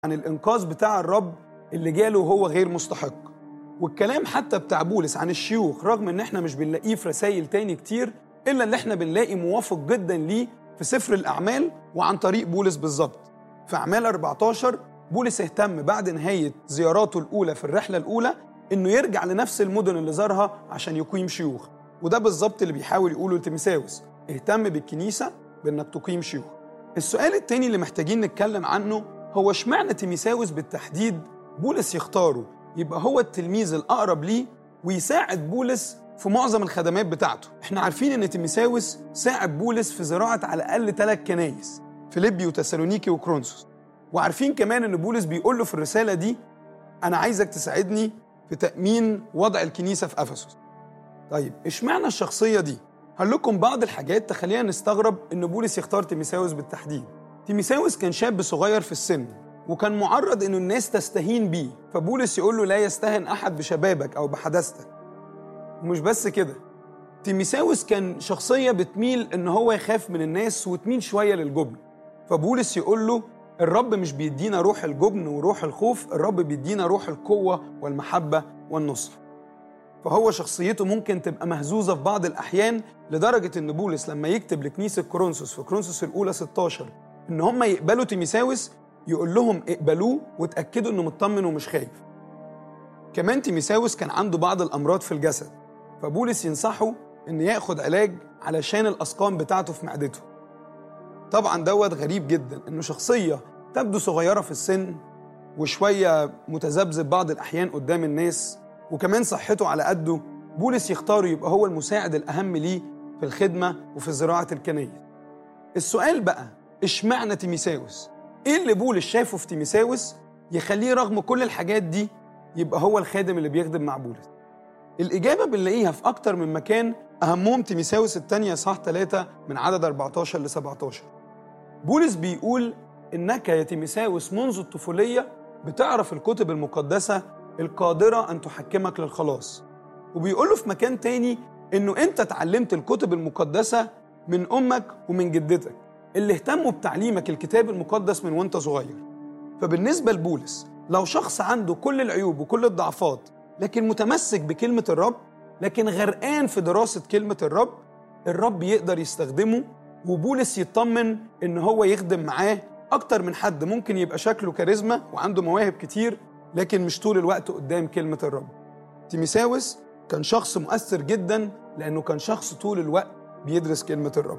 عن الإنقاذ بتاع الرب اللي جاله وهو غير مستحق والكلام حتى بتاع بولس عن الشيوخ رغم ان احنا مش بنلاقيه في رسائل تاني كتير الا اللي احنا بنلاقي موافق جدا ليه في سفر الاعمال وعن طريق بولس بالظبط في اعمال 14 بولس اهتم بعد نهايه زياراته الاولى في الرحله الاولى انه يرجع لنفس المدن اللي زارها عشان يقيم شيوخ وده بالظبط اللي بيحاول يقوله لتيمساوس اهتم بالكنيسه بانك تقيم شيوخ السؤال التاني اللي محتاجين نتكلم عنه هو اشمعنى تيمساوس بالتحديد بولس يختاره يبقى هو التلميذ الأقرب ليه ويساعد بولس في معظم الخدمات بتاعته احنا عارفين ان تيمساوس ساعد بولس في زراعة على الأقل ثلاث كنايس فيليبي وتسالونيكي وكرونسوس وعارفين كمان ان بولس بيقول له في الرسالة دي أنا عايزك تساعدني في تأمين وضع الكنيسة في أفسس طيب اشمعنى الشخصية دي؟ هقول لكم بعض الحاجات تخلينا نستغرب ان بولس يختار تيمساوس بالتحديد تيمساوس كان شاب صغير في السن وكان معرض انه الناس تستهين بيه فبولس يقول له لا يستهن احد بشبابك او بحداثتك ومش بس كده تيميساوس كان شخصية بتميل ان هو يخاف من الناس وتميل شوية للجبن فبولس يقول له الرب مش بيدينا روح الجبن وروح الخوف الرب بيدينا روح القوة والمحبة والنصر فهو شخصيته ممكن تبقى مهزوزة في بعض الأحيان لدرجة إن بولس لما يكتب لكنيسة كورنثوس في كورنثوس الأولى 16 إن هم يقبلوا تيميساوس يقول لهم اقبلوه وتأكدوا إنه مطمن ومش خايف. كمان تيميساوس كان عنده بعض الأمراض في الجسد فبولس ينصحه إن ياخد علاج علشان الأسقام بتاعته في معدته. طبعا دوت غريب جدا إنه شخصية تبدو صغيرة في السن وشوية متذبذب بعض الأحيان قدام الناس وكمان صحته على قده بولس يختاره يبقى هو المساعد الأهم ليه في الخدمة وفي زراعة الكنيس. السؤال بقى اشمعنى تيميساوس؟ ايه اللي بولس شافه في تيميساوس يخليه رغم كل الحاجات دي يبقى هو الخادم اللي بيخدم مع بولس الإجابة بنلاقيها في أكتر من مكان أهمهم تيميساوس الثانية صح 3 من عدد 14 ل 17 بولس بيقول إنك يا تيميساوس منذ الطفولية بتعرف الكتب المقدسة القادرة أن تحكمك للخلاص وبيقول له في مكان تاني إنه أنت اتعلمت الكتب المقدسة من أمك ومن جدتك اللي اهتموا بتعليمك الكتاب المقدس من وانت صغير فبالنسبة لبولس لو شخص عنده كل العيوب وكل الضعفات لكن متمسك بكلمة الرب لكن غرقان في دراسة كلمة الرب الرب يقدر يستخدمه وبولس يطمن ان هو يخدم معاه اكتر من حد ممكن يبقى شكله كاريزما وعنده مواهب كتير لكن مش طول الوقت قدام كلمة الرب تيميساوس كان شخص مؤثر جدا لانه كان شخص طول الوقت بيدرس كلمة الرب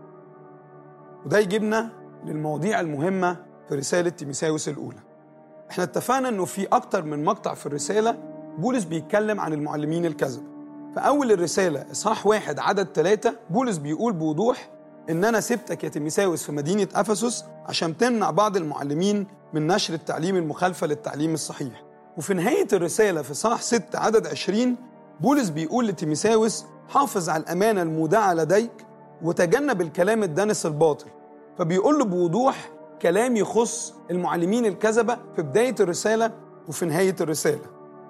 وده يجيبنا للمواضيع المهمة في رسالة تيميساوس الأولى احنا اتفقنا انه في أكتر من مقطع في الرسالة بولس بيتكلم عن المعلمين الكذب فأول الرسالة إصحاح واحد عدد ثلاثة بولس بيقول بوضوح إن أنا سبتك يا تيميساوس في مدينة أفسس عشان تمنع بعض المعلمين من نشر التعليم المخالفة للتعليم الصحيح وفي نهاية الرسالة في صح 6 عدد 20 بولس بيقول لتيميساوس حافظ على الأمانة المودعة لديك وتجنب الكلام الدنس الباطل فبيقول له بوضوح كلام يخص المعلمين الكذبة في بداية الرسالة وفي نهاية الرسالة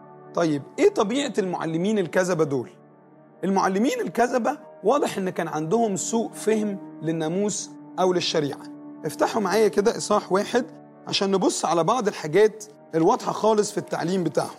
طيب إيه طبيعة المعلمين الكذبة دول؟ المعلمين الكذبة واضح إن كان عندهم سوء فهم للناموس أو للشريعة افتحوا معايا كده إصحاح واحد عشان نبص على بعض الحاجات الواضحة خالص في التعليم بتاعهم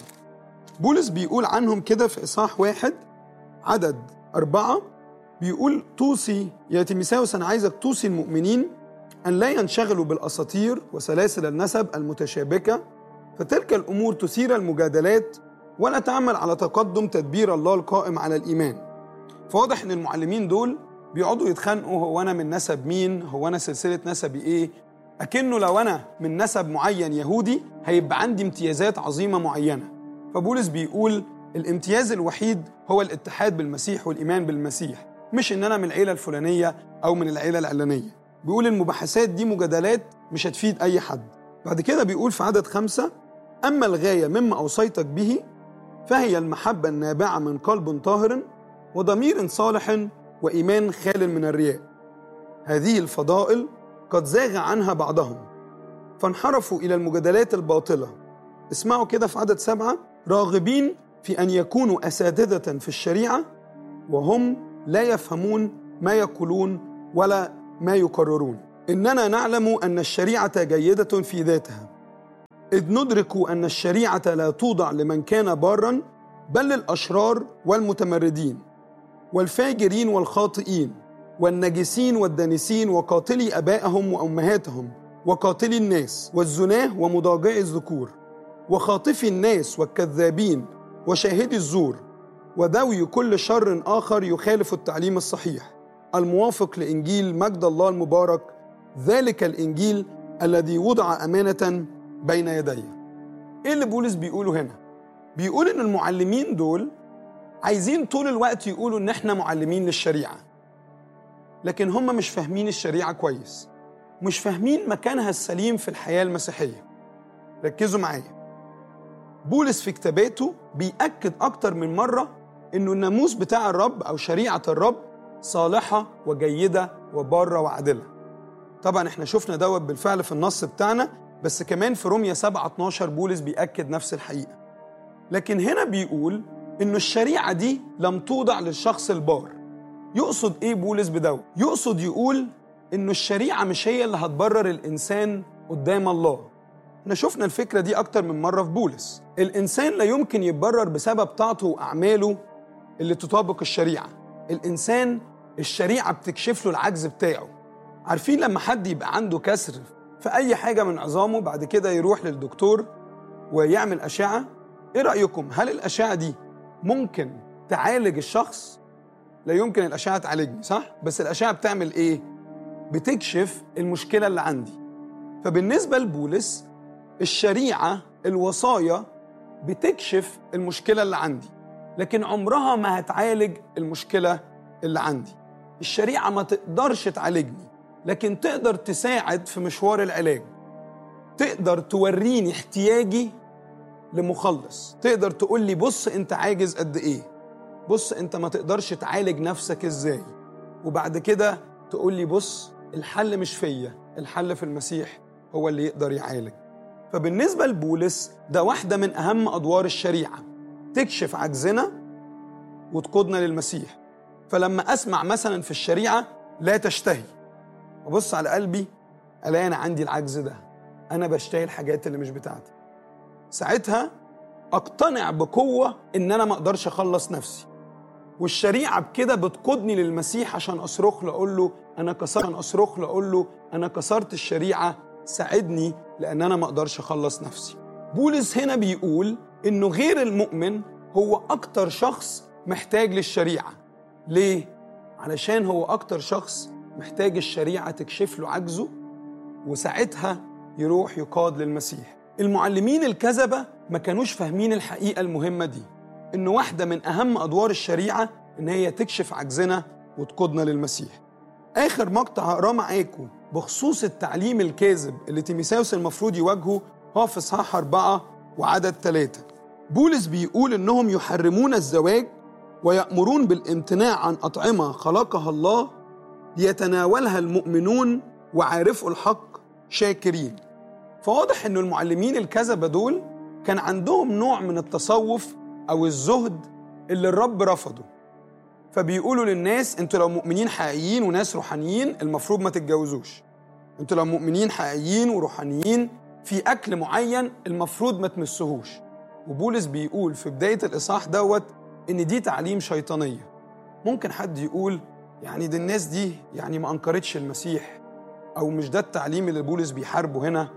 بولس بيقول عنهم كده في إصحاح واحد عدد أربعة بيقول توصي يا تيميساوس أنا عايزك توصي المؤمنين أن لا ينشغلوا بالأساطير وسلاسل النسب المتشابكة فتلك الأمور تثير المجادلات ولا تعمل على تقدم تدبير الله القائم على الإيمان فواضح أن المعلمين دول بيقعدوا يتخانقوا هو أنا من نسب مين هو أنا سلسلة نسبي إيه أكنه لو أنا من نسب معين يهودي هيبقى عندي امتيازات عظيمة معينة فبولس بيقول الامتياز الوحيد هو الاتحاد بالمسيح والإيمان بالمسيح مش إن أنا من العيلة الفلانية أو من العيلة العلانية بيقول المباحثات دي مجادلات مش هتفيد أي حد بعد كده بيقول في عدد خمسة أما الغاية مما أوصيتك به فهي المحبة النابعة من قلب طاهر وضمير صالح وإيمان خال من الرياء هذه الفضائل قد زاغ عنها بعضهم فانحرفوا إلى المجادلات الباطلة اسمعوا كده في عدد سبعة راغبين في أن يكونوا أساتذة في الشريعة وهم لا يفهمون ما يقولون ولا ما يقررون اننا نعلم ان الشريعه جيده في ذاتها إذ ندرك أن الشريعة لا توضع لمن كان بارا بل للأشرار والمتمردين والفاجرين والخاطئين والنجسين والدانسين وقاتلي أبائهم وأمهاتهم وقاتلي الناس والزناه ومضاجعي الذكور وخاطفي الناس والكذابين وشاهدي الزور وذوي كل شر آخر يخالف التعليم الصحيح الموافق لإنجيل مجد الله المبارك ذلك الإنجيل الذي وضع أمانة بين يدي إيه اللي بولس بيقوله هنا؟ بيقول إن المعلمين دول عايزين طول الوقت يقولوا إن إحنا معلمين للشريعة لكن هم مش فاهمين الشريعة كويس مش فاهمين مكانها السليم في الحياة المسيحية ركزوا معايا بولس في كتاباته بيأكد أكتر من مرة إنه الناموس بتاع الرب أو شريعة الرب صالحة وجيدة وبارة وعادلة طبعا احنا شفنا دوت بالفعل في النص بتاعنا بس كمان في رومية 7 12 بولس بيأكد نفس الحقيقة لكن هنا بيقول إنه الشريعة دي لم توضع للشخص البار يقصد إيه بولس بدوت؟ يقصد يقول إنه الشريعة مش هي اللي هتبرر الإنسان قدام الله احنا شفنا الفكرة دي أكتر من مرة في بولس الإنسان لا يمكن يتبرر بسبب طاعته وأعماله اللي تطابق الشريعة الإنسان الشريعة بتكشف له العجز بتاعه عارفين لما حد يبقى عنده كسر في أي حاجة من عظامه بعد كده يروح للدكتور ويعمل أشعة إيه رأيكم هل الأشعة دي ممكن تعالج الشخص؟ لا يمكن الأشعة تعالجني صح؟ بس الأشعة بتعمل إيه؟ بتكشف المشكلة اللي عندي فبالنسبة لبولس الشريعة الوصايا بتكشف المشكلة اللي عندي لكن عمرها ما هتعالج المشكلة اللي عندي الشريعة ما تقدرش تعالجني لكن تقدر تساعد في مشوار العلاج تقدر توريني احتياجي لمخلص تقدر تقول لي بص انت عاجز قد ايه بص انت ما تقدرش تعالج نفسك ازاي وبعد كده تقول لي بص الحل مش فيا الحل في المسيح هو اللي يقدر يعالج فبالنسبة لبولس ده واحدة من أهم أدوار الشريعة تكشف عجزنا وتقودنا للمسيح فلما أسمع مثلا في الشريعة لا تشتهي أبص على قلبي ألاقي أنا عندي العجز ده أنا بشتهي الحاجات اللي مش بتاعتي ساعتها أقتنع بقوة إن أنا ما أقدرش أخلص نفسي والشريعة بكده بتقودني للمسيح عشان أصرخ له أقول له أنا كسرت أصرخ له أقول له أنا كسرت الشريعة ساعدني لأن أنا ما أقدرش أخلص نفسي بولس هنا بيقول إنه غير المؤمن هو أكتر شخص محتاج للشريعة ليه؟ علشان هو أكتر شخص محتاج الشريعة تكشف له عجزه وساعتها يروح يقاد للمسيح المعلمين الكذبة ما كانوش فاهمين الحقيقة المهمة دي إن واحدة من أهم أدوار الشريعة إن هي تكشف عجزنا وتقودنا للمسيح آخر مقطع هقراه معاكم بخصوص التعليم الكاذب اللي تيميساوس المفروض يواجهه هو في إصحاح أربعة وعدد ثلاثة بولس بيقول إنهم يحرمون الزواج ويأمرون بالامتناع عن أطعمة خلقها الله ليتناولها المؤمنون وعارفوا الحق شاكرين فواضح إنه المعلمين الكذبة دول كان عندهم نوع من التصوف أو الزهد اللي الرب رفضه فبيقولوا للناس انتوا لو مؤمنين حقيقيين وناس روحانيين المفروض ما تتجوزوش انتوا لو مؤمنين حقيقيين وروحانيين في اكل معين المفروض ما تمسهوش وبولس بيقول في بدايه الاصحاح دوت ان دي تعليم شيطانيه ممكن حد يقول يعني دي الناس دي يعني ما انكرتش المسيح او مش ده التعليم اللي بولس بيحاربه هنا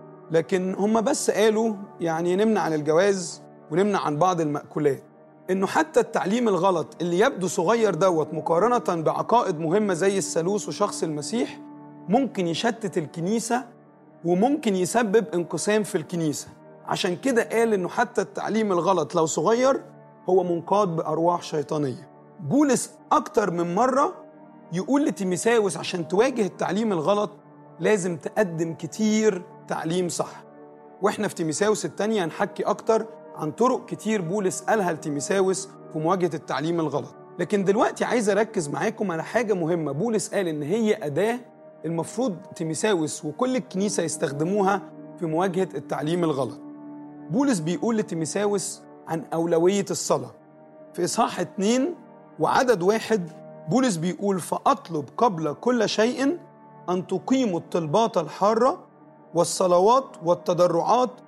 لكن هم بس قالوا يعني نمنع عن الجواز ونمنع عن بعض المأكولات انه حتى التعليم الغلط اللي يبدو صغير دوت مقارنة بعقائد مهمة زي الثالوث وشخص المسيح ممكن يشتت الكنيسة وممكن يسبب انقسام في الكنيسة عشان كده قال انه حتى التعليم الغلط لو صغير هو منقاد بأرواح شيطانية بولس أكتر من مرة يقول لتيميساوس عشان تواجه التعليم الغلط لازم تقدم كتير تعليم صح واحنا في تيميساوس التانية هنحكي أكتر عن طرق كتير بولس قالها لتيميساوس في مواجهة التعليم الغلط لكن دلوقتي عايز أركز معاكم على حاجة مهمة بولس قال إن هي أداة المفروض تيميساوس وكل الكنيسة يستخدموها في مواجهة التعليم الغلط بولس بيقول لتيميساوس عن أولوية الصلاة في إصحاح اتنين وعدد واحد بولس بيقول فأطلب قبل كل شيء أن تقيموا الطلبات الحارة والصلوات والتضرعات